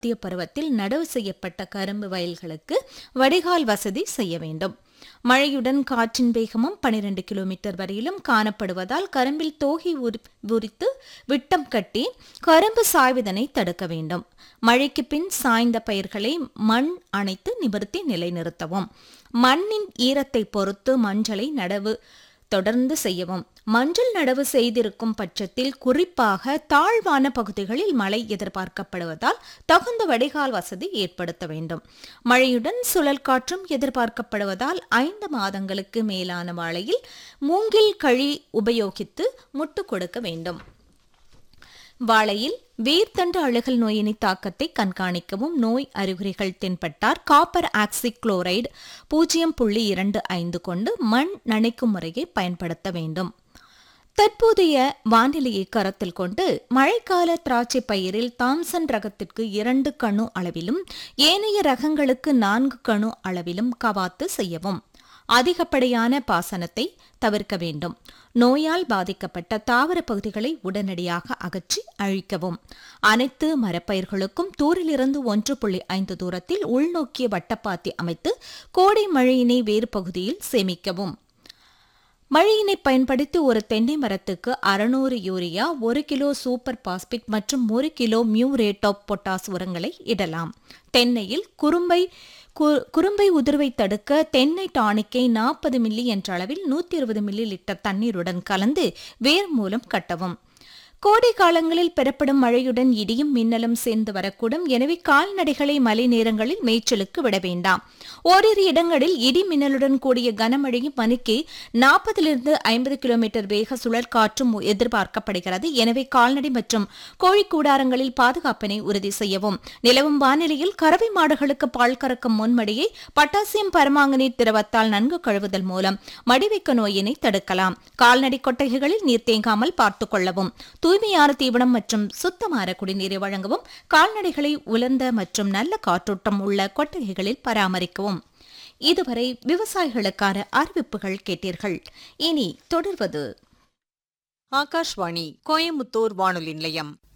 மத்திய பருவத்தில் நடவு செய்யப்பட்ட கரும்பு வயல்களுக்கு வடிகால் வசதி செய்ய வேண்டும் மழையுடன் காற்றின் வேகமும் 12 கிலோமீட்டர் வரையிலும் காணப்படுவதால் கரும்பில் தோகை உரி- உரித்து விட்டம் கட்டி கரும்பு சாய்வதனை தடுக்க வேண்டும் மழைக்கு பின் சாய்ந்த பயிர்களை மண் அணைத்து நிமிர்த்தி நிலைநிறுத்தவும் மண்ணின் ஈரத்தை பொறுத்து மஞ்சளை நடவு தொடர்ந்து செய்யவும் மஞ்சள் நடவு செய்திருக்கும் பட்சத்தில் குறிப்பாக தாழ்வான பகுதிகளில் மழை எதிர்பார்க்கப்படுவதால் தகுந்த வடிகால் வசதி ஏற்படுத்த வேண்டும் மழையுடன் சுழல் காற்றும் எதிர்பார்க்கப்படுவதால் ஐந்து மாதங்களுக்கு மேலான வாழையில் மூங்கில் கழி உபயோகித்து முட்டு கொடுக்க வேண்டும் வாழையில் வேர்த்தண்டு அழுகல் நோயினை தாக்கத்தை கண்காணிக்கவும் நோய் அறிகுறிகள் தென்பட்டார் காப்பர் ஆக்சி குளோரைடு பூஜ்ஜியம் புள்ளி இரண்டு ஐந்து கொண்டு மண் நனைக்கும் முறையை பயன்படுத்த வேண்டும் தற்போதைய வானிலையை கருத்தில் கொண்டு மழைக்கால திராட்சை பயிரில் தாம்சன் ரகத்திற்கு இரண்டு கணு அளவிலும் ஏனைய ரகங்களுக்கு நான்கு கணு அளவிலும் கவாத்து செய்யவும் அதிகப்படியான பாசனத்தை தவிர்க்க வேண்டும் நோயால் பாதிக்கப்பட்ட தாவர பகுதிகளை உடனடியாக அகற்றி அழிக்கவும் அனைத்து மரப்பயிர்களுக்கும் தூரிலிருந்து ஒன்று புள்ளி ஐந்து தூரத்தில் உள்நோக்கிய வட்டப்பாத்தி அமைத்து கோடை மழையினை வேறு பகுதியில் சேமிக்கவும் மழையினை பயன்படுத்தி ஒரு தென்னை மரத்துக்கு அறுநூறு யூரியா ஒரு கிலோ சூப்பர் பாஸ்பிட் மற்றும் ஒரு கிலோ மியூரேட் ஆஃப் பொட்டாஸ் உரங்களை இடலாம் தென்னையில் குறும்பை கு- குறும்பை உதிர்வை தடுக்க தென்னை டானிக்கை நாற்பது மில்லி என்ற அளவில் நூற்றி இருபது மில்லி லிட்டர் தண்ணீருடன் கலந்து வேர் மூலம் கட்டவும் கோடை காலங்களில் பெறப்படும் மழையுடன் இடியும் மின்னலும் சேர்ந்து வரக்கூடும் எனவே கால்நடைகளை மழை நேரங்களில் மேய்ச்சலுக்கு விட வேண்டாம் ஓரிரு இடங்களில் இடி மின்னலுடன் கூடிய கனமழையும் மணிக்கு நாற்பதிலிருந்து ஐம்பது கிலோமீட்டர் வேக சுழல் காற்றும் எதிர்பார்க்கப்படுகிறது எனவே கால்நடை மற்றும் கோழி கூடாரங்களில் பாதுகாப்பினை உறுதி செய்யவும் நிலவும் வானிலையில் கறவை மாடுகளுக்கு பால் கறக்கும் முன்மடியை பட்டாசியம் பரமாங்கனேட் திரவத்தால் நன்கு கழுவுதல் மூலம் மடிவைக்க நோயினை தடுக்கலாம் கால்நடை கொட்டகைகளில் நீர் தேங்காமல் பார்த்துக் கொள்ளவும் தூய்மையான தீவனம் மற்றும் சுத்தமான குடிநீரை வழங்கவும் கால்நடைகளை உலர்ந்த மற்றும் நல்ல காற்றோட்டம் உள்ள கொட்டகைகளில் பராமரிக்கவும் இதுவரை விவசாயிகளுக்கான அறிவிப்புகள் கேட்டீர்கள் இனி தொடர்வது ஆகாஷ்வாணி கோயமுத்தூர் வானொலி நிலையம்